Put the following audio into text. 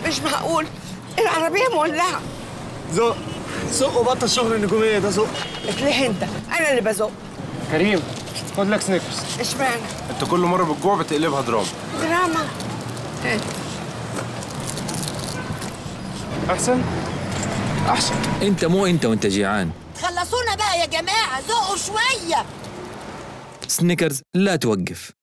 مش معقول العربية مولعة زق زق وبطل الشغل النجومية ده زق اتليه انت انا اللي بزق كريم خد لك سنيكرز اشمعنى انت كل مره بتجوع بتقلبها دراما دراما هات. احسن احسن انت مو انت وانت جيعان خلصونا بقى يا جماعة ذوقوا شوية سنيكرز لا توقف